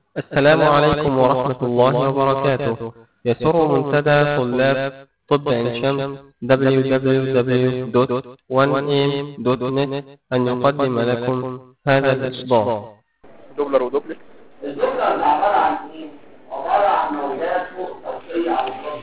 السلام عليكم ورحمة الله وبركاته يسر منتدى طلاب طب عين شمس www.1am.net أن يقدم لكم هذا الإصدار دوبلر ودوبلر الدكتور اللي عبارة عن ايه؟ عبارة عن موجات فوق صوتية على الصدر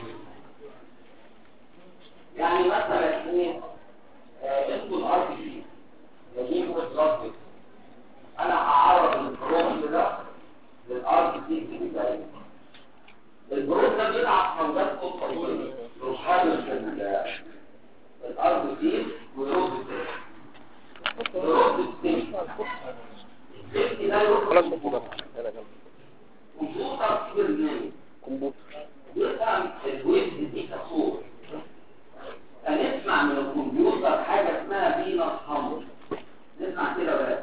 يعني مثلا ايه؟ آه، انتوا الارض دي يجيبوا الصدر انا هعرض البروم ده للارض دي في البداية البروم ده بيلعب موجات فوق صوتية يحرك ال- الارض دي ويرد تاني يرد تاني السيفتي ده يرد خلاص كمبيوتر هنا جنب كمبيوتر في برنامج كمبيوتر يفهم الويب دي كصور هنسمع من الكمبيوتر حاجة اسمها فينس هامر نسمع كده بقى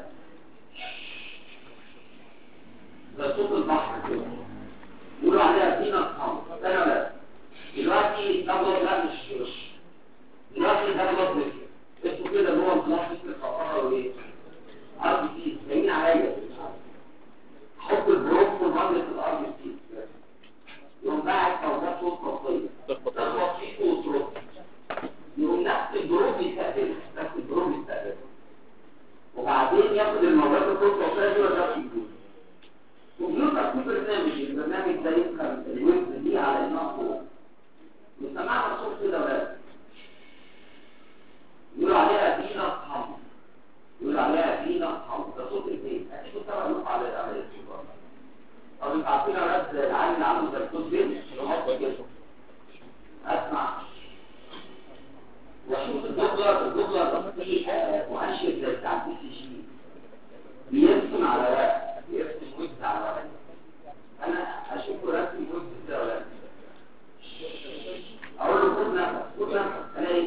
ده صوت البحر كده يقولوا عليها فينس هامر استنى بقى دلوقتي ده بلد لا مش مش دلوقتي ده بلد مصر اسمه كده اللي هو البلاستيك الخطر وايه؟ ار بي سي جايين عليا حط البروف في المجلس الار بي سي يقوم باعت موجات صوت صوتيه تخبط تخبط فيه وترد يقوم نفس الجروب يستقبلها نفس الجروب يستقبلها وبعدين ياخد الموجات الصوت الصوتيه دي ويرجعها في الجروب كمبيوتر في برنامج البرنامج ده يفهم الويب دي على انها صوت وسمعنا صوت كده بس يقولوا عليها فينا حمر يقولوا عليها فينا حمر ده صوت البيت اكيد طبعا يقع على على الصوت طب انتوا عارفين يا ولاد العيل اللي عنده زي صوت بيت يحط كده اسمع واشوف الدبلر الدبلر فيه آه، مؤشر زي بتاع البي سي جي بيرسم على ورق بيرسم ويبز على ورق انا اشوفه رسم ويبز ده ولا لا اقول له خد نفس خد نفس الاقي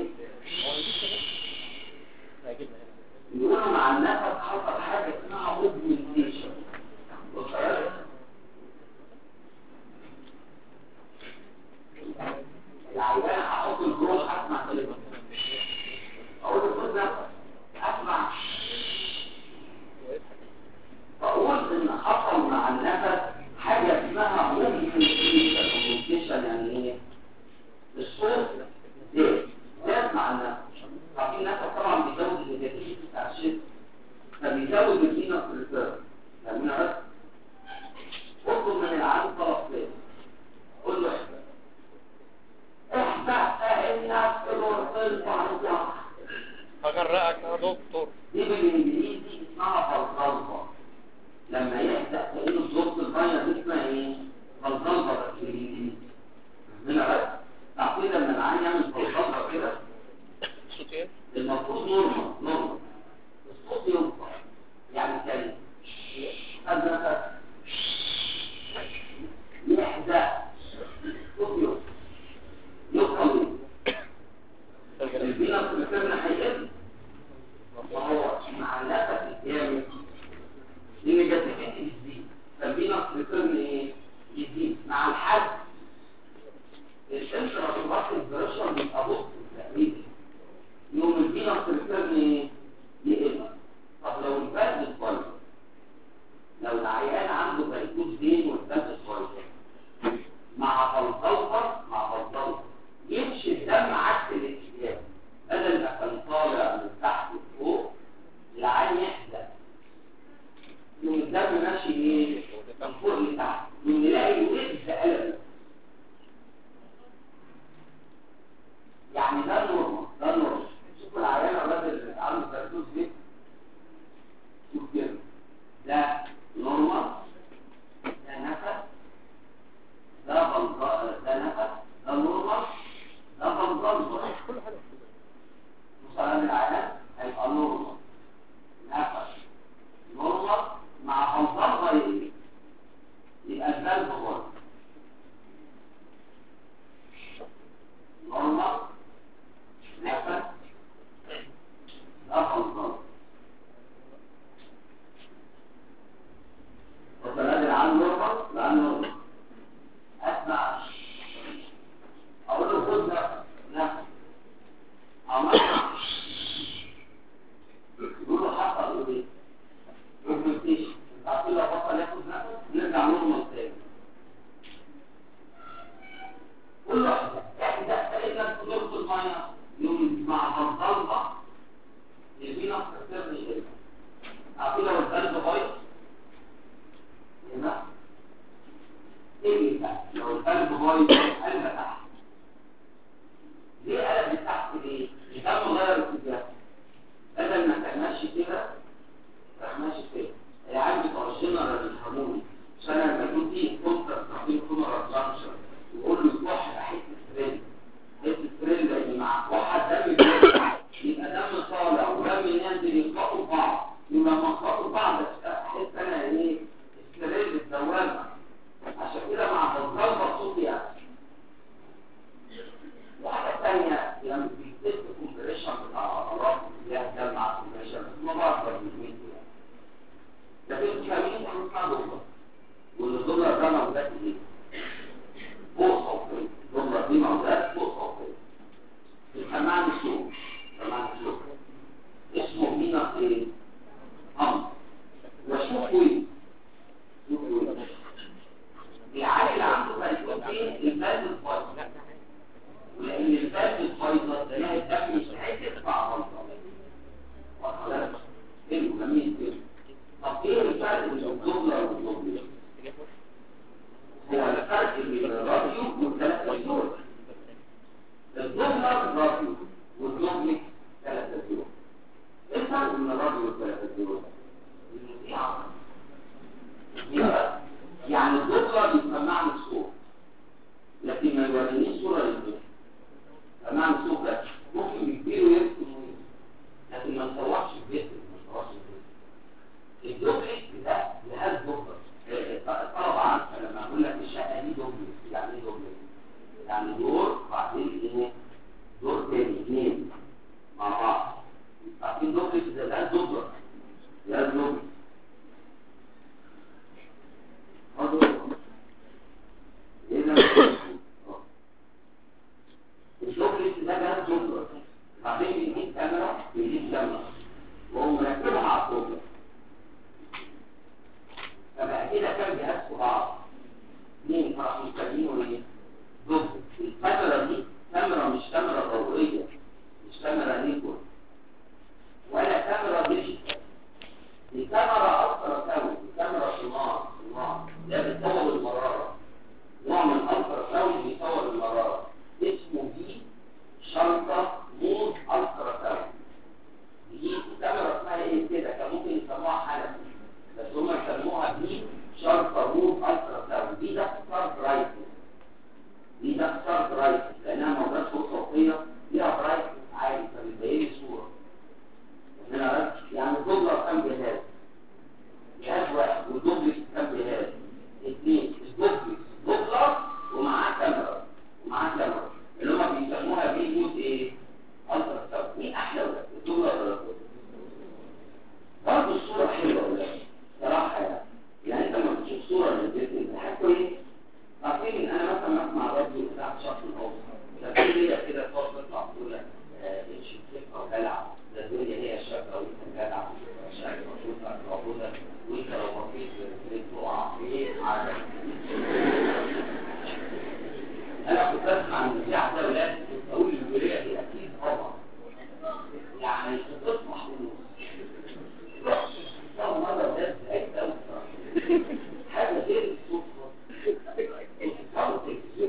يقولوا مع النفس حصل حاجه اسمها اوجمنتيشن بص يا ولد. العيان هحط الجروب اسمع كلمه اقول له خد نفس اسمع فاقول ان حصل مع النفس حاجه اسمها اوجمنتيشن اوجمنتيشن يعني ايه الصوت زاد زاد مع النفس عارفين النفس طبعا بيزود النيجاتيف بتاع الشد فبيزود الفينس ريسيرف فاهمين بس اطلب من العالم طلب قول له احبس انك مرسلت عن الله هغرقك يا دكتور دي بالانجليزي اسمها فلسفه لما يبدا تلاقيه الصوت الميه دي اسمها ايه؟ فلسفه بس بالانجليزي هنا بس تعرفين لما العين يعمل فلسفه كده صوت ايه؟ المفروض نورمال نورمال الصوت ينفع يعني كلمه خد نفس يحزق صوت ينفع يوصل الفينس الكرن هيقل وهو مع النفس الجامد النيجاتيفيتي بتزيد فالفينس الكرن ايه؟ يزيد مع الحد الانترا البريشر بيبقى بص تقريبا يوم الفينس الكرن ايه؟ يقل طب لو البرد كويس لو العيان عنده بيكوز زين والبرد كويس مع فلسفه مع فلسفه يمشي الدم عكس الاتجاه بدل ما كان طالع من تحت لفوق العين يحزق يوم الدم ماشي ايه من فوق لتحت يوم نلاقي ويبز قلب يعني ده نورمال ده نورمال شوفوا العيان اولاد اللي عنده تركيز دي شوف كده ده نورمال ده نفس ده بلطاء ده نفس ده نورمال ده بلطاء كل حاجه مسلم العيان هيبقى نورمال نفس نورمال مع بلطاء غيري يرجع نورمال تاني كل واحدة احدى تلاقي دورة المية يوم مع الضلمة يجينا تكسرني ايه عارفين لو القلب بايظ هنا ايه بقى لو القلب بايظ قلب تحت ليه قلب تحت ليه؟ الدم غير اتجاه بدل ما كان ماشي كده راح ماشي كده العيال بتوع الجنرال بيفهموني عشان لما يكون في كونتر تقييم كونر جانكشن يقول له تروح حته ستريل حته ستريل لان مع واحد دم بيطلع يبقى دم طالع ودم ينزل يخبطوا بعض يبقى لما يخبطوا بعض احس انا ايه ستريل الدوامه عشان كده مع الضربه صوتي يعني واحده ثانيه لما بيكتب كومبريشن بتاع العضلات اللي هي الدم مع الكومبريشن ما بقدر بالميت يعني لكن كمان احنا بنسمع دولار والدولار ده موجود ايه؟ فوق صوتين الدولار دي موجودات فوق صوتين السماع السوق سماع السوق اسمه مينا ايه؟ امر وشوف وين شوف وين العيال اللي عنده فالكوتين البلد الفايض ولان البلد الفايضة ده الدم مش هيتقطع مع غلطة وخلاص حلو جميل كده طب ايه الفرق بين الدولار والدولار؟ هو الفرق بين الراديو والثلاثة دول الدولار راديو والدولار ثلاثة دول ايه الفرق بين الراديو والثلاثة دول؟ المذيعة يعني الدولار يسمعني الصوت لكن ما يورينيش صورة للدولار سمعني الصوت ده ممكن يكبير ويرسم لكن ما تصورش الجسم ما تصورش الجسم الدوبلكس ده جهاز دوبلكس الطلبة عارفة لما اقول لك الشقة دي دوبلكس يعني ايه دوبلكس؟ يعني دور بعدين ايه؟ دور تاني اثنين مع بعض عارفين دوبلكس ده جهاز دوبلكس جهاز دوبلكس ايه ده؟ الدوبلكس ده جهاز دوبلكس بعدين بيجيب كاميرا بيجيب كاميرا وهو مركبها على الدوبلكس فبقى كده كام جهاز في بعض اثنين راحوا يسمينه ايه؟ دوبلكس الكاميرا دي كاميرا مش كاميرا ضوئيه مش كاميرا نيكون ولا كاميرا ديجيتال دي كاميرا الترا ساوند دي كاميرا سونار سونار ده بتصور المراره نوع من الترا ساوند بيصور المراره اسمه دي شنطه مود الترا ساوند دي كاميرا اسمها ايه كده كان ممكن يسموها حنفي بس هم يسموها دي شنطه مود الترا ساوند دي ده ستار برايتنس دي ده ستار برايتنس لانها موجات فوق صوتيه ليها برايتنس عالي فبتبين لي صوره هنا يعني الدولار كام جهاز جهاز واحد والدوبلكس كام جهاز اثنين الدوبلكس دولار ومعاه كاميرا ومعاه كاميرا اللي هم بيسموها فيديو ايه الترا ساوند مين احلى ولا الدولار ولا الدولار برضه الصوره حلوه ولا لا؟ صراحه يعني يعني انت لما بتشوف صوره للبيت بتحسه ايه عارفين انا مثلا بسمع راديو بتاع شخص الاوسط لكن ليا كده تقعد تطلع تقول لك اتش كيف او دلع ده الدنيا هي الشابه وانت جدع شايف مبسوطه موجوده وانت لو بصيت رجليك تقع ايه على انا كنت بسمع المذيع ده ولاد بقول الولايه دي اكيد طبعا يعني بتصبح ونص ده مره ده زعلت قوي حاجه غير الصدفه التلفزيون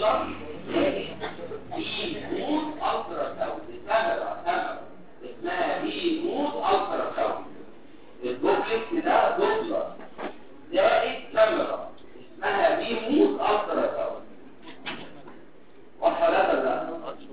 دوبلر بي مود الترا ساوند الكاميرا كاميرا اسمها بي مود الترا ساوند الدوبلكس ده دوبلر زائد كاميرا اسمها بي مود الترا ساوند واضحه ولا لا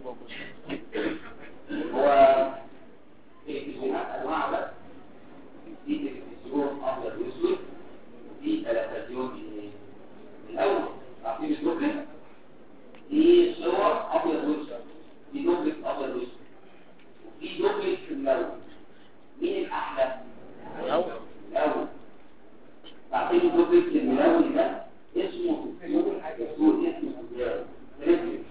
هو تلفزيونات انواع بس في تلفزيون ابيض واسود وفي تلفزيون الاول عارفين الدوبلكس في صور ابيض واسود في دوبلكس ابيض واسود وفي دوبلكس الملون مين الاحلى الاول الاول عارفين الدوبلكس الملون ده اسمه دكتور دكتور اسمه ريفلكس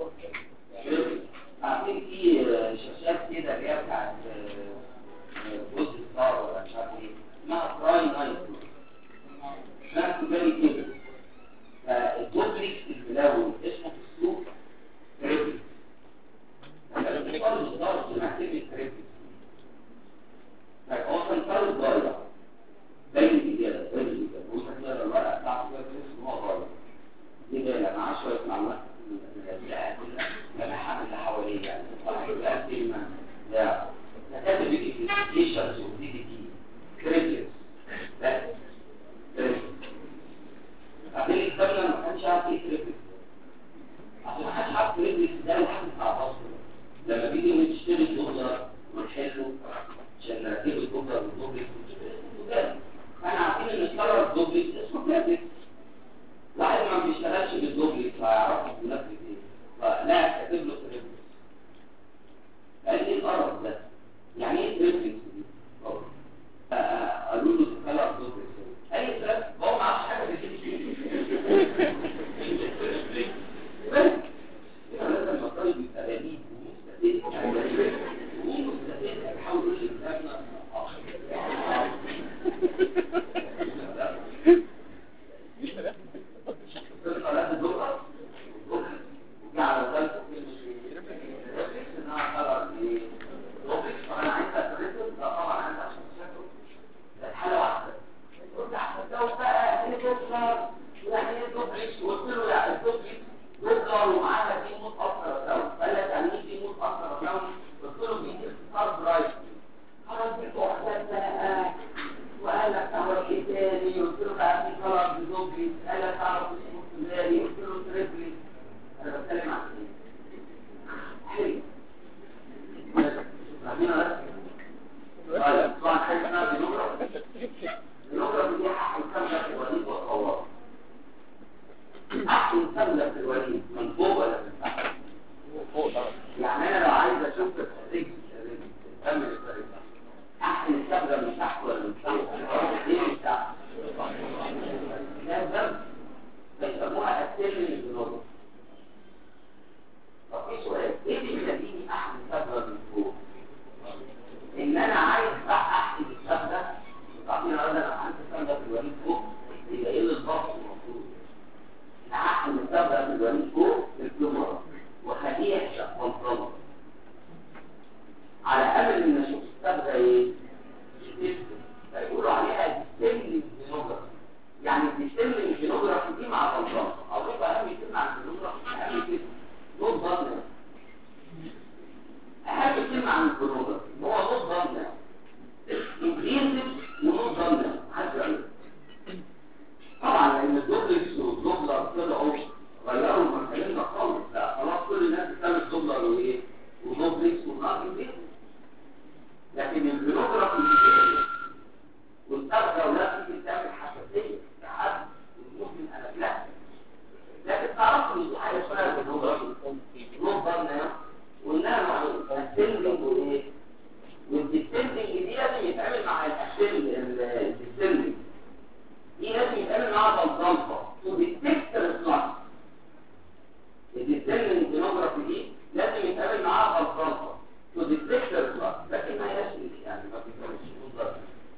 عارفين في شاشات كده اللي هي بتاعت جزء ستار ولا مش عارف ايه اسمها براي نايت اسمها تجاري كده فالدوبلكس الملون اسمه في السوق ريفلكس الستار ستار اسمها كلمة ريفلكس هو كان صار ضايع باين كده باين كده وانت تقرا الورقه بتاعته كده تحس ان هو ضايع دي جايه معاه شويه معلومات لمحات اللي حواليه يعني واحد كلمه لا كاتب بيجي في تيشرز ودي دي تي كريتيس بس بعدين الكتاب ما كانش عارف ايه كريتيس عشان ما حدش عارف كريتيس ده الواحد بتاع مصر لما بيجي نشتري الدولار ونحله عشان نركب الدولار والدوبلكس ونشتري فاحنا عارفين ان الكلر الدوبلكس اسمه كريتيس واحد ما بيشتغلش بالدوبلكس هيعرفه بنفسه ايه فلا كاتب له تريبلكس قال ايه القرف ده يعني ايه تريبلكس دي قالوا له تكلر دوبلكس اي كلام هو ما عرفش حاجه في لازم الطالب يبقى لذيذ ومستفيد ومستفيد يحاول يقول لي كلامنا صلاة الظهر وجعل ذلك كلمة انها خلق ايه؟ روبكس طبعا عايز اترسل ده طبعا عايز عشان شكله ده حالة واحدة قلت احمد ده بقى ايه دوبلر يعني ايه دوبلكس وقلت له يعني الدوبلكس دوبلر ومعاها دي موت اكتر ساوند قال لك يعني ايه دي موت اكتر ساوند قلت له دي اختصار برايت خلاص دي واحدة بقى وقال لك تعرف ايه تاني قلت له بقى في خلاص بدوبلكس قال لك تعرف اسمه سوداني قلت له تريبلكس انا بتكلم عن ايه حلو فاهمين ولا طيب طبعا حاجه اسمها بنوجرافي بنوجرافي دي احسن كامله في الوليد والقوار احسن كامله في الوليد من فوق ولا من تحت فوق طبعا يعني انا لو عايز اشوف الرجل الرجل كمل الطريق احسن الكامله من تحت ولا من فوق ليه من تحت ده ذنب بيسموها السلم البنوجرافي طب في سؤال ايه اللي يخليني احسن كامله من فوق ان انا عايز احسب الكلام ده تعطينا رد انا عندي الكلام ده في الوريد فوق يبقى ايه اللي الضغط المفروض احسن الكلام ده في الوريد فوق الكاميرا وخليه يحشق منظمه على امل ان اشوف الكلام ده ايه فيقولوا عليها ديستيلنج جينوجرافي يعني الديستيلنج جينوجرافي دي مع منظمه او يبقى اهم كلمه عن الجينوجرافي اهم كلمه نوت ضمن اهم كلمه عن الجينوجرافي هو نوت ضمن انجليزي ونوت ضمن حسب طبعا لان الدوبلكس والدوبلر طلعوا غيروا مكاننا خالص لا خلاص كل الناس بتعمل دوبلر وايه ودوبلكس ونقط انجليزي لكن الجينوجرافي والترجة ولا تيجي تعمل حساسية لحد ممكن انافلاكسس لكن تعرفوا ان دي حاجه اسمها الجينوجرافي نوت ضمن وانها معروف السيلنج وايه والديستنسنج دي لازم يتعمل مع الديستنسنج دي لازم يتعمل معاها بلطمطه وديتكت ريفلكس الديستنسنج جينوجرافي دي لازم يتعمل معاها بلطمطه وديتكت ريفلكس لكن ما هياش يعني ما بيتعملش بالظبط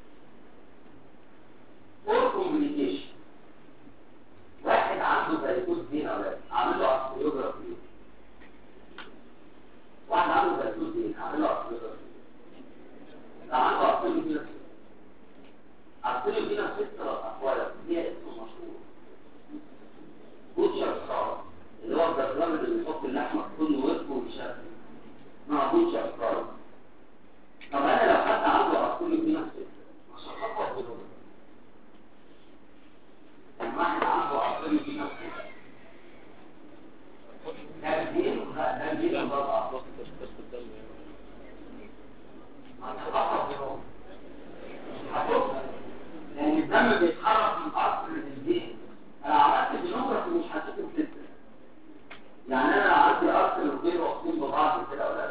فور كومبليكيشن واحد عنده فيروس دين اولاد عامل له اسبيوجرافي واحد عنده فيروس دين عامل له اسبيوجرافي ده عنده أطفال فينا أطفال فينا ست أقوال هي اسم مشهور بص لا ده الفينا ضغط ضغط بس الدم لان الدم بيتحرك من اصل للجين انا عملت جينوغرافي مش هشوفه كده يعني انا عندي اصل وغير واخدين ببعض كده ولا لا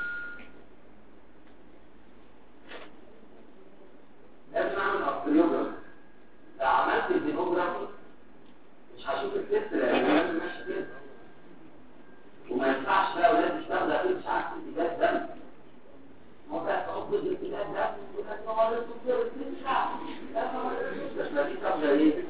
لازم اعمل اصليوجرافي لو عملت الجينوغرافي مش هشوف الست لان لازم ماشي كده وما ينفعش بقى ولاد يشتغل امشي عكس اتجاه الدم هو بقى تقصد الاتجاه الدم وكانت مرضت كتير بتنفع بس ما دي طب ايه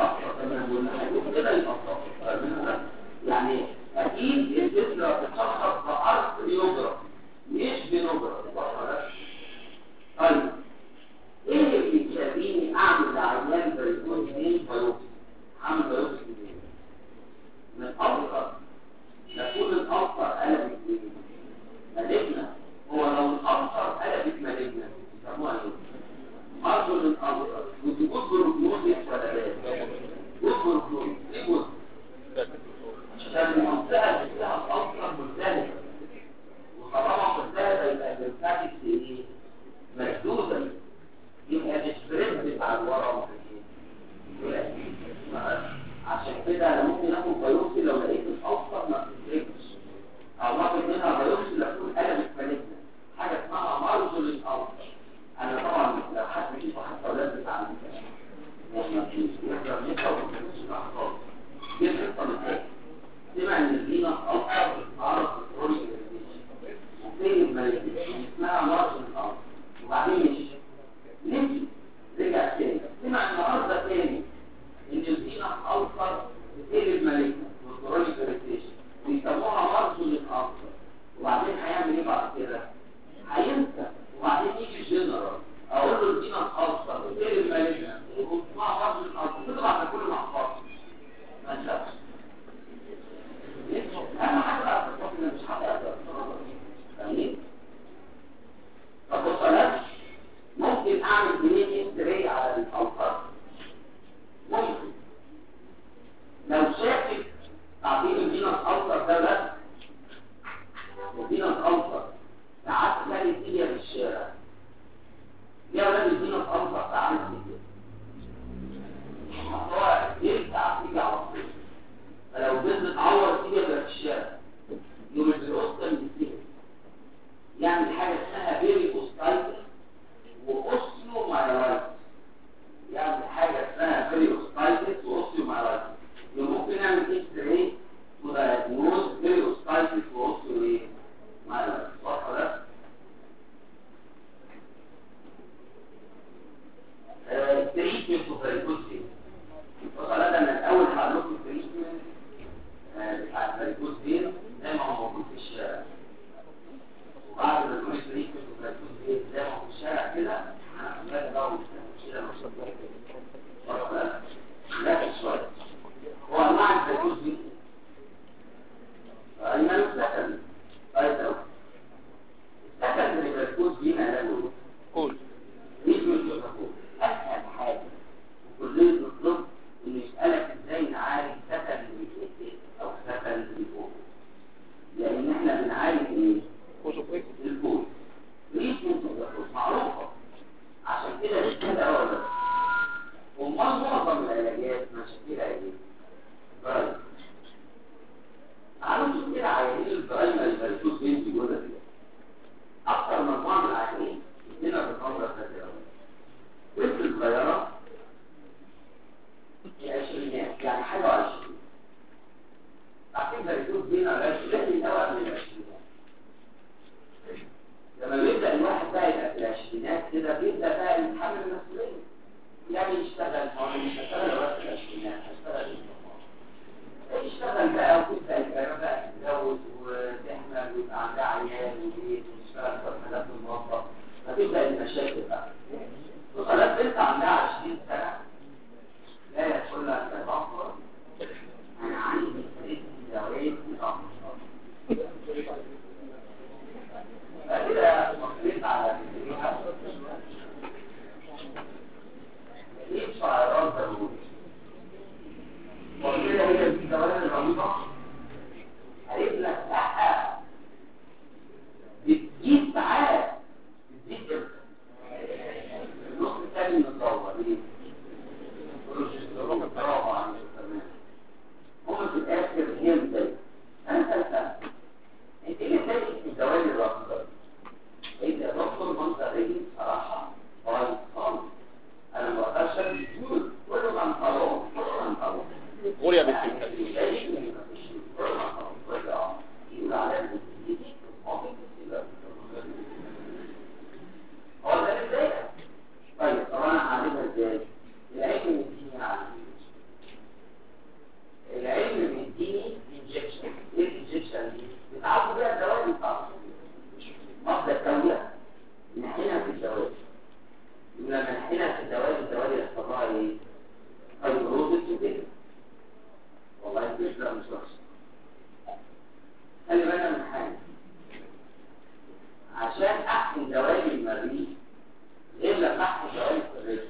يعني اكيد الفكره بتشخص بارض يوجرا مش بنوجرا طيب ايه اللي يخليني اعمل عيان بيكون اثنين بايوبسي اعمل بايوبسي منين من افضل يكون الأبصر قلبت ايه؟ مالجنا هو لو الأبصر قلبت مالجنا يسموها ايه؟ أرجل الأبصر وتقول بروجنوزيس ولا لا؟ قول بروجنوزيس ليه قول؟ عشان المنطقة اللي فيها الأبصر مزدهرة وطالما مزدهرة يبقى الليمفاتيك ايه؟ مسدودة يبقى السبريد بتاع الورم ايه؟ عشان كده انا ممكن اخد بايوبسي لو لقيت الاوسط ما بتتركش او واخد منها بايوبسي لو تكون قلبت مالجنا حاجه اسمها مارجو للاوسط انا طبعا لو حد فيكم حتى اولاد بتاع دي القصه مثال سمع ان الفينا اكثر عرض الكرونيك وفين المالجنا اسمها مارجو للاوسط وبعدين مشي نمشي رجع تاني سمع النهارده تاني ان الفينا اوصل بتقلب مالكنا والكرونيك ريستيشن ويسموها مرض للألسر وبعدين هيعمل ايه بعد كده؟ هينسى وبعدين يجي الجنرال اقول له الفينا اوصل بتقلب مالكنا واسمها مرض للألسر كده بعد كل محفظه ما شافش اهم حاجه بقى في الصف ان مش هتقدر فاهمين؟ طب بص يا ممكن اعمل جنين انتري على الألسر ممكن لو شافك تعطيل الفينس ألسر ده بس الفينس ألسر ساعات تلاقي تيجي في الشارع يا ولاد الفينس ألسر تعمل كده هو يرجع تيجي على طول فلو بنت تعور تيجي في الشارع يوم الأسطى من يعمل حاجة اسمها بيري أوستايتس وأوستيو مايلايتس يعمل حاجة اسمها بيريوستايتس وأوستيومايلايتس ممكن نعمل اكس راي ودايجنوز بيريوستايتس وأوستيو ايه؟ مايلايتس واضحة ده؟ التريتمنت اوف فاريكوز ايه؟ بص على ده انا الاول هقول لكم التريتمنت بتاع الفاريكوز ايه زي ما هو موجود في الشارع وبعد ما نقول التريتمنت اوف فاريكوز ايه زي ما هو في الشارع كده هنعمل بقى لا شوية هو انواع الفيروس دي ايمان السكن طيب لو السكن اللي الفيروس دي نعمله قول مش مش تقول اسهل حاجه وكلنا بنطلب انه يسالك ازاي نعالج سكن اللي او سكن اللي فوق لان احنا بنعالج ايه؟ الفوق ليش ممكن معروفه عشان كده كده اول امال معظم العلاجات مشاكلها ايه برايم تعالوا نشوف كده عيانين البرايم اللي بيشوف بنتي جوه دي اكتر مجموعه من العيانين هنا بالنظره كده بنت صغيره في عشرينات يعني حاجه وعشرين عارفين بيشوف بينا لازم يتوقع من العشرينات لما بيبدا الواحد بقى يبقى في العشرينات كده بيبدا بقى يتحمل المسؤوليه يعني يشتغل هو مش هشتغل بس العشرينات هشتغل يشتغل بقى وتبدا البيان بقى تتجوز وتحمل ويبقى عندها عيال وبيت وتشتغل في حاجات الموظف فتبدا المشاكل بقى وصلت بنت عندها 20 سنه لا يدخل لها تفكر انا عندي ست زواج كده مصريت على يدفع الرد ضروري وكده هي دي كمان الرميضة خلي بالنا من حاجه عشان احقن دوالي المريض غير لما احقن دوالي الرجل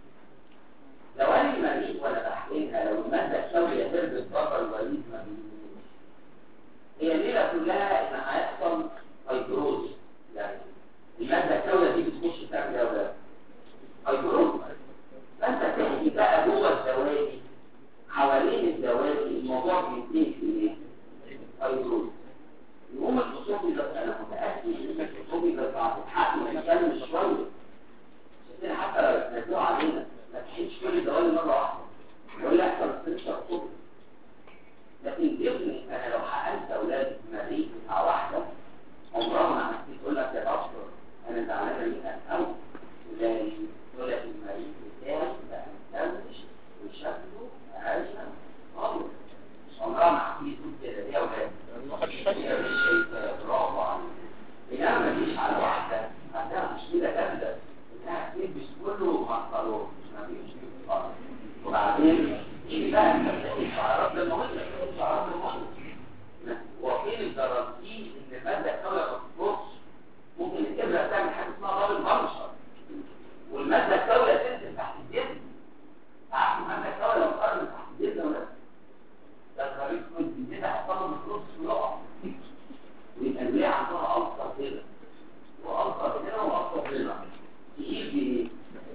دوالي المريض وانا بحقنها لو الماده السوداء هربت بره الوريد ما بيجيش هي الليله كلها ان هيحصل فايبروز يعني الماده السوداء دي بتخش تعمل ايه يا ولاد؟ فايبروز فانت تحكي بقى جوه الدوالي حوالين الدوالي الموضوع بينتهي في ايه؟ فايبروز يقوم الخصوصي ده انا متاكد ان الخصوصي ده بعد الحق ما يكمل شويه عشان حتى لو اتنزلوا علينا ما تحيش كل الدوالي مره واحده ولا يحصل استنشاق خصوصي لكن ابني انا لو حقنت اولاد مريض مع واحده عمرها ما هتيجي تقول لك يا دكتور انا زعلانه منك قوي تلاقي تقول لك المريض بتاعي بقى متنش وشكله عايشه خالص عمرها ما هتيجي تقول كده ليه يا اولاد؟ هي مش شايفه برافو عليك انما ما تجيش على واحده عندها مشكله جامده انها تلبس كله بنطلون ما فيش فيه خالص وبعدين يجي بقى انت بتلاقي شعارات المهمه شعارات المهمه وفين الجرانتي ان الماده الكامله ما بتبص ممكن الابره تعمل حاجه اسمها ضابط منشر والماده الكامله تنزل تحت الجسم عارف الماده الكامله لو قررت تحت الجسم ولا ده الخريج كنت الجسم هيحصل له ميكروبس ويقع ويبقى الولايه عندها الصق كده والصق هنا والصق هنا يجي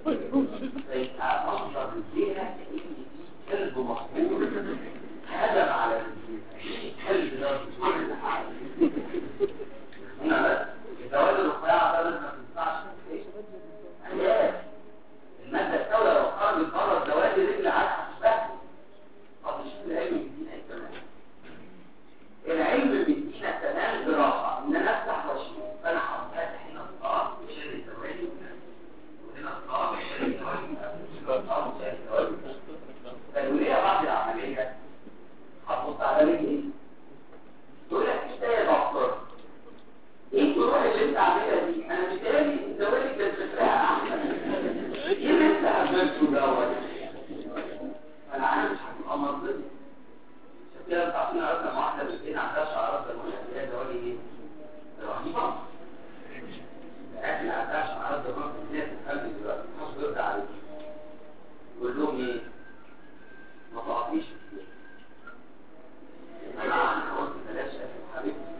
فيبقى منظر الزينه كأن في كلب مخبوط هجم على الزينه الكلب ده كل حاجه هنا بس الزواج الرفيعه ده ما تنفعش علاج الماده الثوره لو خرجت بره الزواج رجل عاد هتشبه طب مش العلم بيدينا ايه كمان العلم بيدينا كمان جراحه ان انا افتح واشوف فانا هفتح هنا الصار وشيل الزواج وهنا الصار وشيل الزواج فالوليه بعد العمليه هتبص على رجلي تقول لك انت يا دكتور ايه الجروح اللي انت عاملها دي انا متهيألي الزواج كانت فكرها احسن ايه اللي انت عملته دوت انا عارف مش هتبقى مرضي عشان كده انت عارفين عرفنا مع واحده بنتين عندها شعرات دمويه اللي هي زواج ايه؟ رهيبه الاكل عندها شعرات دمويه اللي هي تتخلي دلوقتي مش بيرضى عليك يقول لهم ايه؟ ما تقعديش كتير انا عارف قلت بلاش اكل حبيبتي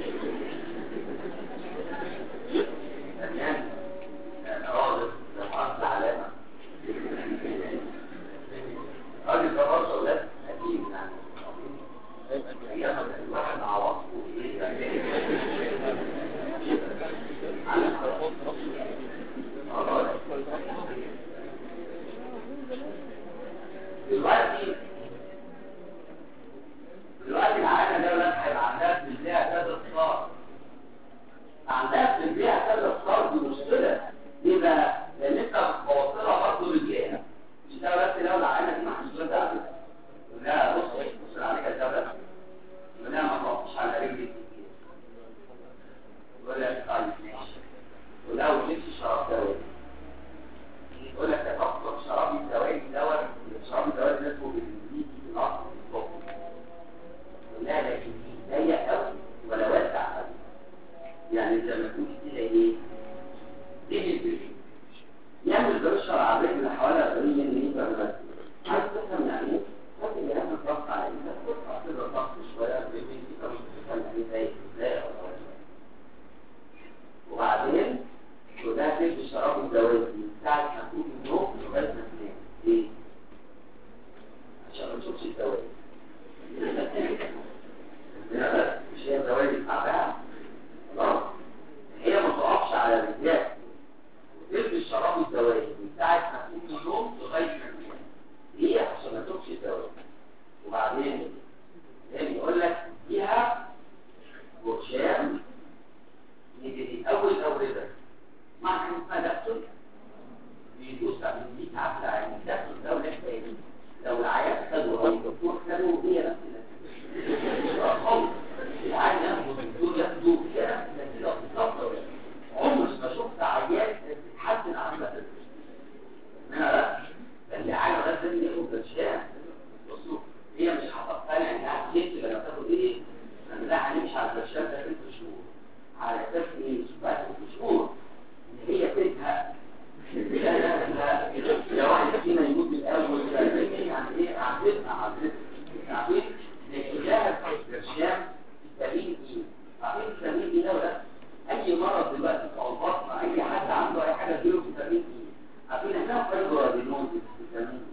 ثانيا راغب لو حط علامه راجل ده برضه اولاد قديم يعني ايام الواحد عوضه ايه يعني على دلوقتي دلوقتي العالم ده ولاد هيبقى عندها في البيئة كذا صار عندها في البيئة كذا صار دي مشكلة ليه بقى؟ لأن أنت بتوصلها برضه للبيئة مش ده بس لو العالم دي ما حدش بيرد عليها لا بص بص عليك الدولة لا ما تقفش على رجلي كتير يقول لك طيب ماشي ولو جبت شراب دواء يقول لك تفضل شراب الدواء دوت شراب الدواء ده اسمه بالانجليزي الاصل الصوت لا لكن ضيق قوي ولا واسع قوي يعني زي ما تقول كده ايه دي البيت يعمل برشر على الرجل حوالي 40 ملم بس عايز تفهم يعني ايه ممكن يعمل ضغط على ايدك ترفع كده الضغط شويه الرجل دي طب تفهم يعني ازاي ازاي ولا وبعدين وده تلبس شراب الدوائي من ساعه ما تقوم من النوم لغايه ما تنام ليه؟ عشان ما تشوفش الدوائي مش هي الدوائي دي تعبانه خلاص هي ما تقفش على رجلات وتلبس شراب الدوائي من ساعه ما تقوم من النوم لغايه ما تنام ليه؟ عشان ما تشوفش الدوائي وبعدين زي بيقول لك فيها برشام يجري اول اورده مع حاجه اسمها دكتور بيدوس على دي عامله عين الدكتور ده ولا تاني لو العيان خدوا او الدكتور خدوا هي نفس النتيجه خالص العيان ياخد الدكتور ياخدوا هي نفس النتيجه بالظبط عمري ما شفت عيان بتتحسن عن ده انا لا اللي عيان لازم ياخد برشام بصوا هي مش هتقتنع انها تكتب لما تاخد ايه انا ده هنمشي على البرشام ده ست شهور على اساس ايه؟ بقى ست شهور ان هي تزهق لا لا لا لو واحد فينا يموت من الاول لا يعني ايه عدتنا عدتنا عارفين الجهاز البرشام السبيل ايه؟ عارفين السبيل ايه ده ولا اي مرض دلوقتي في البطن اي حد عنده اي حاجه تجيله في السبيل ايه؟ عارفين احنا فايبرادينوز فيتامين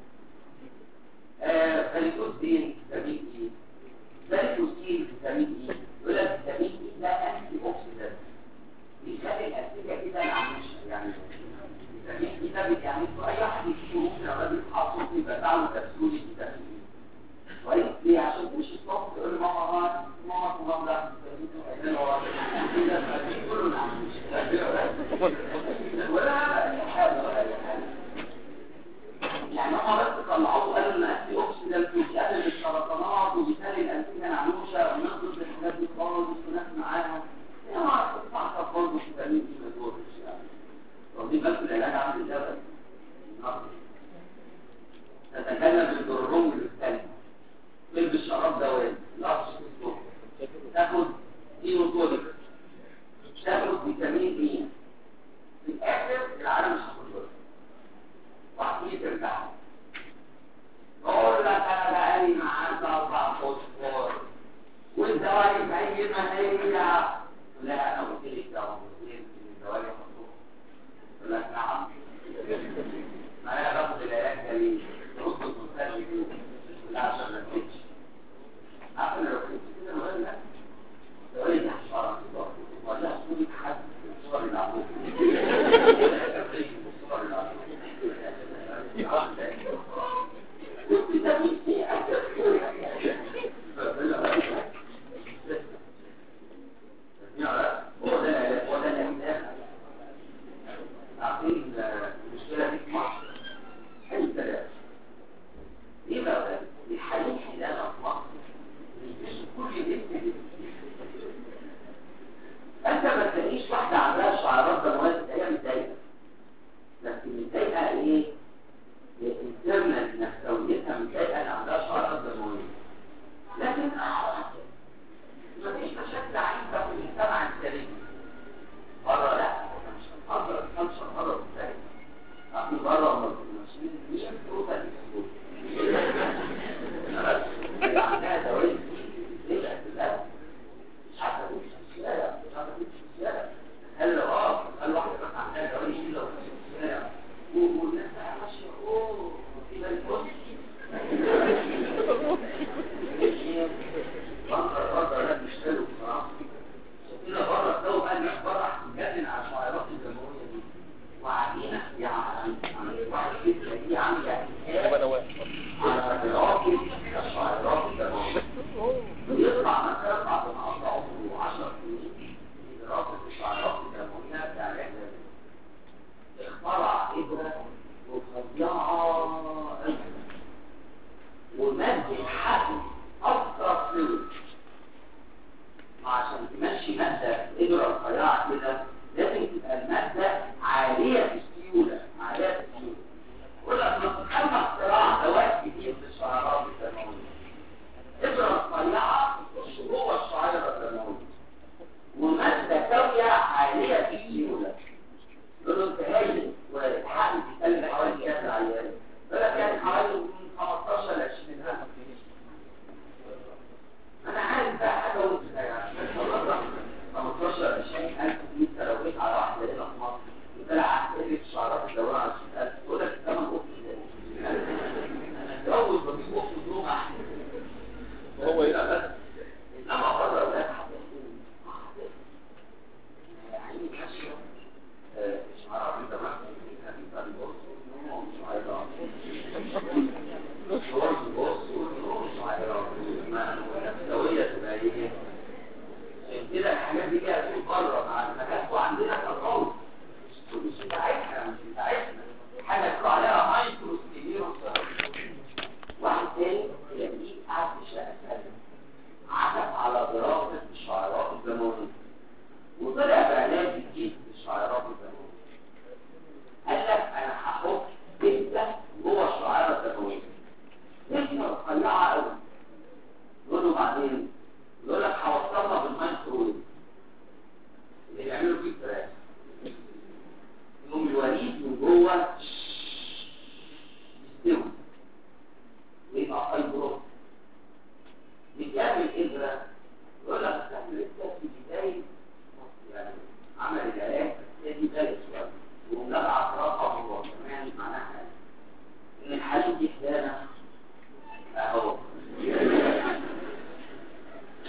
ايه فاليكوز دين فيتامين ايه فاليكوسين فيتامين ايه يقول لك فيتامين ايه ده انتي اوكسيدانت بيخلي الانسجه كده نعمشه يعني فيتامين ايه ده يعني اي واحد يشوفه ممكن لما بيتحط يبقى تعمل كبسوله فيتامين ايه كويس ليه عشان مش الصبح يقول ماما ها ماما ماما ده فيتامين ايه ده كله نعمشه ولا اي حاجه ولا اي حاجه يعني هم بس طلعوه قالوا ان انتي اوكسيدنت بيقلل السرطانات وبيخلي الانسجه نعموشه ونقصد الحاجات دي خالص وناس معاها يا ما تدفع برضه فيتامين دي ما تقولش يعني واخدين بالكم العلاج عامل ازاي تتكلم بالدرهم بالثاني تلبس شراب دوائي القص في الصبح تاخد اينوتونيك تاخد فيتامين بي في الاخر العالم مش هتخرج وحكي ترجع يقول لك انا بقالي معاك اربع فوسفور والدواء زي ما هي لا انا قلت لك ده مرتين الدواء مطلوب يقول لك نعم ما انا باخد العلاج ده ليه؟ رد المنتج فيه لا عشان ما تموتش عارف لو كنت كده بقول لك يقول لي حشره ولا صورة حد في الصور اللي عملوها الصور اللي انت ما تلاقيش واحده عندها شعرات دمويه هي متضايقه لكن متضايقه ايه؟ الانترنت نفسويتها متضايقه ان عندها شعرات دمويه لكن مفيش مشاكل عنيفه في المجتمع السليم بره لا احنا مش هنحضر الخمسه بره ازاي؟ عارفين بره هم ماشيين مين فروتا الاسبوع عندها دوائر كتير كلها مش عارفه تمشي في الشارع مش عارفه تمشي في الشارع هل اه هل واحده بس عندها دوائر كتير في الشارع والناس ماشيه اوه في بالك منظر بره ده مش حلو بصراحه شفنا بره الجو بقى الناس بره هتتجنن على الشعيرات الدمويه دي وقاعدين يعني واحد كده دي عامله على راكب الشعيرات الدمويه ويطلع مثلا بعد ما قضى عمره 10 سنين في دراسه الشعيرات الدمويه بتاع العلاج اخترع ابره وفظيعه قوي ومادة حقن أكثر فلوس عشان تمشي مادة إبرة رفيعة كده لازم تبقى المادة عالية في السيولة عالية في السيولة يقول لك ما تتم اختراع دواء كتير في الشعيرات الدموية إبرة رفيعة تخش جوه الشعيرة الدموية ومادة سوية عالية في السيولة يقول له انت هايل والحقن بيتكلم حوالي كام العيال يقول لك يعني حوالي من 15 ل 20 ألف انا عارف بقى حاجه وسخه يعني 15 20 ألف دي انت لو جيت على واحده هنا في مصر وطلع قله الشعرات الدوريه على 20000 تقول لك الثمن قط انا اتجوز واجيب قط دوم احسن هو يبقى بس انما بره اولاد حضرتك عيني كاشفه شعرات الدماغ بيبقى القط مش عايزه صور البص والنور شعيرات النفسوية تبقى ايه عشان كده الحاجات دي ليها تكون بره مع المكان وعندنا تطور مش بتاعتنا مش بتاعتنا حاجة تقول عليها مايكرو ستيليروس واحد تاني تلاقيه قاعد في شقة سلم عكف على دراسة الشعيرات الدموية وطلع بعلاج جديد للشعيرات الدموية قال لك انا هحط بنتة جوه الشعيرة الدموية بنتة رفيعة قوي يقول له بعدين يقول لك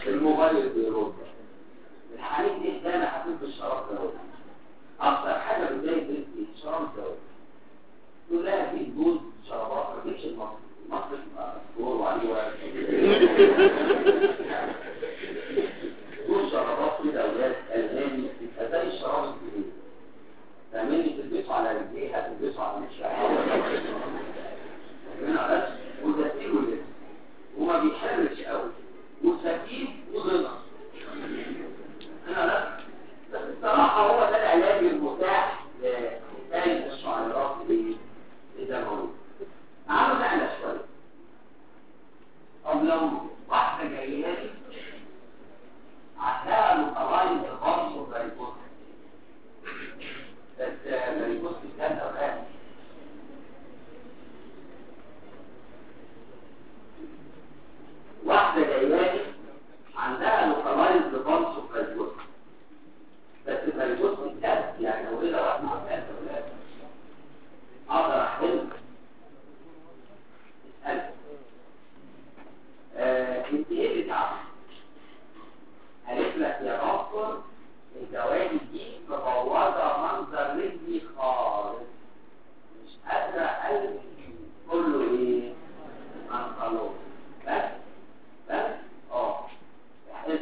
الموبايل بيرد الحالات دي دايما هتكون بالشراب ده اكتر حاجه بتضايق البنت ايه؟ الشراب الزواج تقول لها في جوز شرابات ما تجيبش المصري المصري مشهور وعليه ورق جوز شرابات كده اولاد الهاني يبقى زي الشراب الجديد فاهمني تلبسه على رجليها تلبسه على مشاعرها هنا بس وزفير ولبس وما بيحرش قوي وسفيف وغنى هنا بس بس الصراحة هو ده العلاج المتاح لإنتاج الشعيرات للدموية تعالوا نعلى شوية طب لو واحدة جاية لي عندها متغير الغرس والبريكوس بس بريكوس كان أوقات واحدة جاية لي عندها لوكالايز ببلس وفريكوس بس الفريكوس بجد يعني هو كده واحد مع ثلاثة ولاد اقدر احل اسأل آه، انت ايه اللي تعمل؟ قالت لك يا دكتور الجوانب دي مبوظه منظر رجلي خالص مش قادره البس كله ايه؟ بنطلون بس بس اه حلو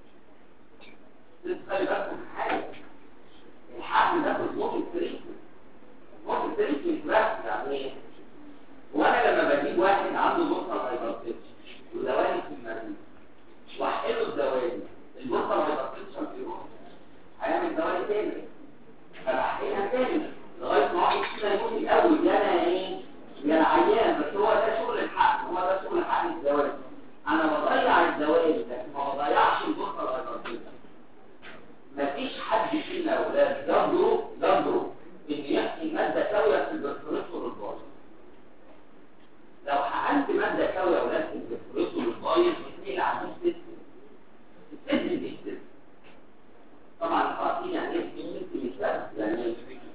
تخلي بالك من حاجه الحمل ده مظبوط التريتمنت مظبوط التريتمنت بس يعني ايه؟ وانا لما بجيب واحد عنده بطنه هايبرتنشن ودواني في المريض واحله الدواني البطنه هايبرتنشن بيروح هيعمل دواني تاني فبحقنها تاني لغايه ما واحد فينا يموت الاول يا انا ايه؟ يا العيان بس هو ده شغل الحقن هو ده شغل حقن الدواني انا بضيع الدواني لكن ما بضيعش البطنه الهايبرتنشن مفيش حد فينا يا اولاد يقدروا يقدروا ان يحكي ماده ساويه في البرفوريتور البايظ لو حقنت ماده ساويه يا اولاد في البرفوريتور البايظ بتنقل عندهم سيستم السيستم دي سيستم طبعا عارفين يعني ايه سيستم مش بس يعني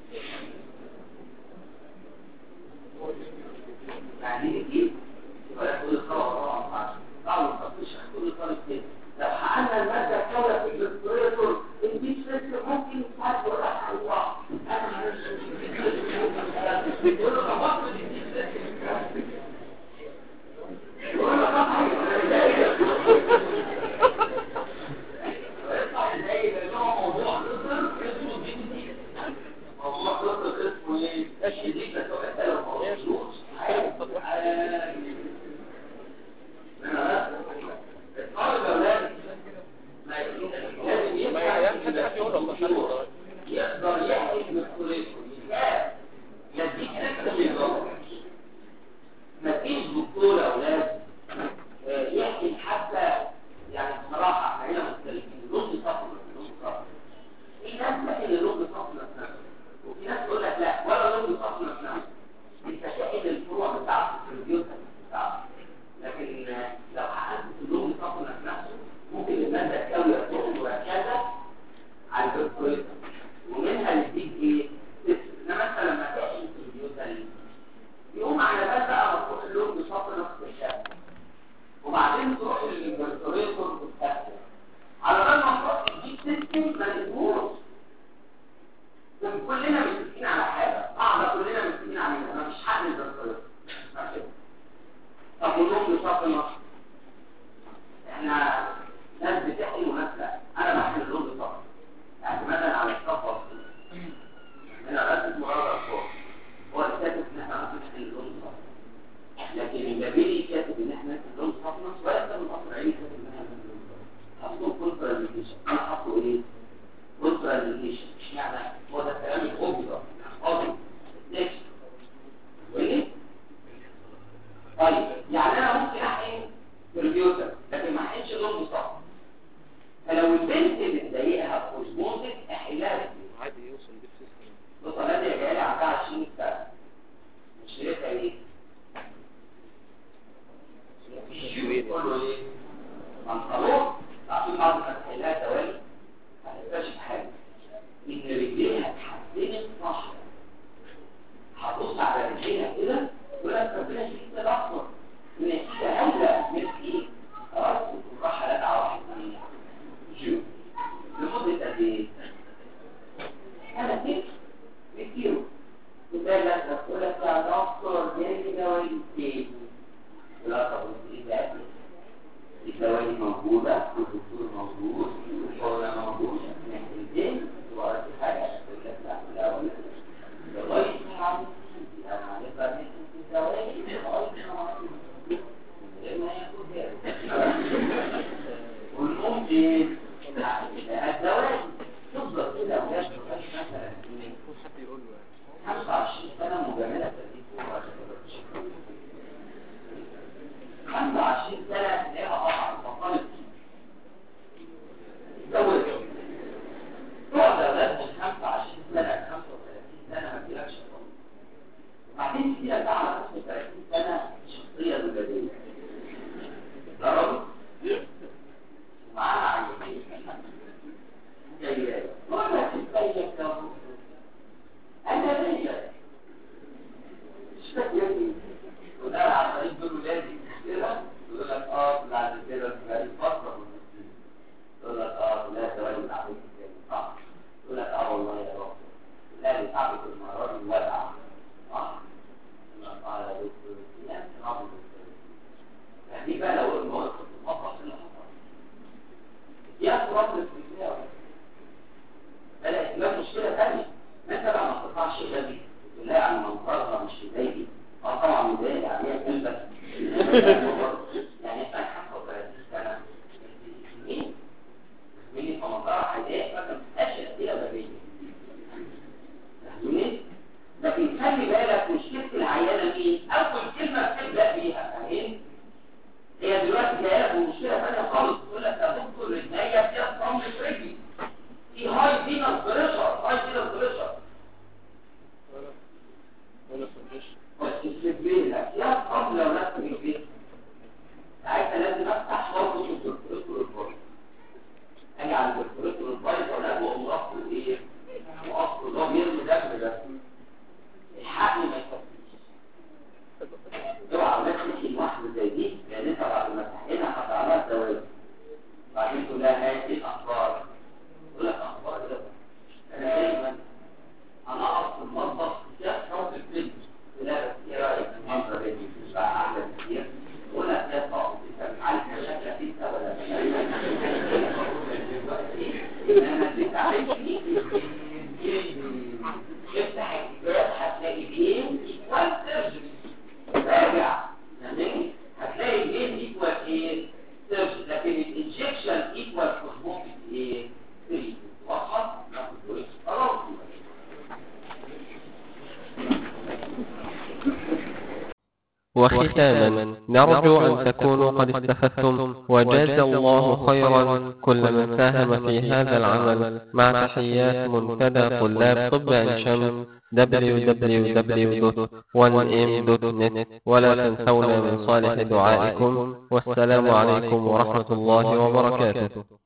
يعني دي يبقى تقول الخبر طبعا طبعا ما تقولش تقول الطالب كده لو حقنا المادة الكاملة في الدكتوريتور البيت فيست ممكن يساعد ولا حلوة أنا مش يقول له طبعا يقول له طبعا ويطلع ازاي لان هو موضوع قصر اسمه دي دي موضوع قصر اسمه ايه؟ الشديد بس هو انت لو ما قلتلوش الطالب يا ولاد لازم يفهم يقدر يحكي مسؤوليته يديك سيستم يضرب مفيش دكتور يا اولاد آه، يحكي حتى يعني بصراحه احنا هنا مختلفين لون صفر لون صفر في ناس تحكي لون صفر نفسها وفي ناس تقول لك لا ولا لون صفر نفسها انت تحكي الفروع بتاعته في البيوت بتاعته لكن آه، لو حققت اللون صفر نفسه ممكن الماده الكاويه تخرج وهكذا على البركوليت ومنها يديك ايه؟ انما انت لما تحكي في البيوت يقوم على بال بقى ما تروح اللون بصفر نفس الشكل وبعدين تروح للبركوليتور بالتاكل على بال ما تروح تجيب سيستم ما نقدروش كلنا متفقين على حاجه قاعده كلنا متفقين عليها ما فيش حق للبركوليتور ماشي طب واللون بصفر نفس احنا ناس بتحكي وناس لا انا بحكي اللون بصفر اعتمادا على الصفر هنا بس مجرد الصور هو الكاتب ان احنا نحكي اللون بصفر لكن النبيلي كاتب ان احنا نحكي اللون بصفر ولا كان الاصل عيني كاتب ان احنا نحكي اللون بصفر حطوه كونتراليكيشن انا حطه ايه كونتراليكيشن مش معنى هو ده الكلام الغبي ده قاضي ليش وايه طيب يعني انا ممكن احقن كمبيوتر لكن ما احقنش لون بصفر فلو البنت بتضايقها في اوزموزك احلها بكتير عادي يوصل بالسيستم بص انا دي جايه لي عندها 20 سنه مشكلتها ايه؟ يقول له ايه؟ منطلون عشان بعد ما تحلها دوالي هتكتشف حاجه ان رجليها اتحسنت صح هتبص على رجليها كده تقول لك ربنا يشفيك ده اكتر نتيجه هايله من ايه؟ خلاص وراح لدعه واحد موجودة والدكتور موجود والشغل موجود ناحيتين وقت حاجة تقول لك لا لا ولا لا لغاية ما عرفت أنا عارفها إن في زواج لغاية ما عرفت ما ياخد باله والأم إيه؟ الزواج تفضل كده وهي بتبقاش مثلا 25 سنة مجاملة تدريس ومعاشرة 25 سنة تلاقيها طبعا فقالت اتجوزت تقعد أولاد من 25 سنة ل 35 سنة ما تجيلكش خالص وبعدين تجي لك على 35 سنة شخصية زجاجية ضربت ومعاها عينين جاية مرة تتبين كم أنا ليا مش فاكر وده على طريق دول ولادي كده يقول لك اه بعد كده بقالي فترة من المسلمين يقول لك اه لا زواج تعبت تاني صح يقول لك اه والله يا رب لا دي تعبت المرة دي ودع صح يقول لك اه يا دكتور في ناس تعبت يعني بقى لو الموقف في المطبخ اللي حصل يا رب الفلسفة بدأت تبقى مشكلة ثانية ما انت بقى ما تطلعش غبي تقول لها يعني منظرها مش مضايقي اه طبعا مضايق يعني هي قلبك يعني انت 35 سنة مين؟ مين فمنظرها هيضايق فانت ما تبقاش اسئلة غبية فاهمني؟ لكن خلي بالك مشكلة العيانة مين؟ أول كلمة بتبدأ بيها فاهم؟ هي دلوقتي جايه لك بمشكلة ثانية خالص تقول لك يا دكتور رجليا فيها صمم في رجلي في هاي فينس بريشر هاي فينس بريشر بس السبيل لك يا صمم لو نفسك البيت ساعتها لازم افتح برضه الدكتور البايظ اجي على الدكتور البايظ ولا واقوم رفضه ايه؟ واصله اللي هو بيرمي دم ده الحقن ما يكفيش اوعى ما تمشي واحده زي دي لان انت بعد ما تحقنها هتعملها زواج بعدين تقول لها هات ايه الاخبار تقول لك اخبار ده انا دايما انا اقف في المطبخ يا صوت الفيلم لا بس ايه رايك في المنظر ده مش بقى احلى كتير تقول لك يا صاحبي انت مش عارف شكلك انت ولا مش انما اللي انت عايش فيه افتح الكتاب هتلاقي ايه والترجمه راجع يعني هتلاقي الايه ايكوال ايه سيرش لكن الانجكشن ايكوال كوزموتيك ايه 3 واضحه ناخد خلاص وختاما نرجو أن تكونوا قد استفدتم وجاز الله خيرا كل من ساهم في هذا العمل مع تحيات منتدى طلاب طب عين شمس www.1m.net ولا تنسونا من صالح دعائكم والسلام عليكم ورحمة الله وبركاته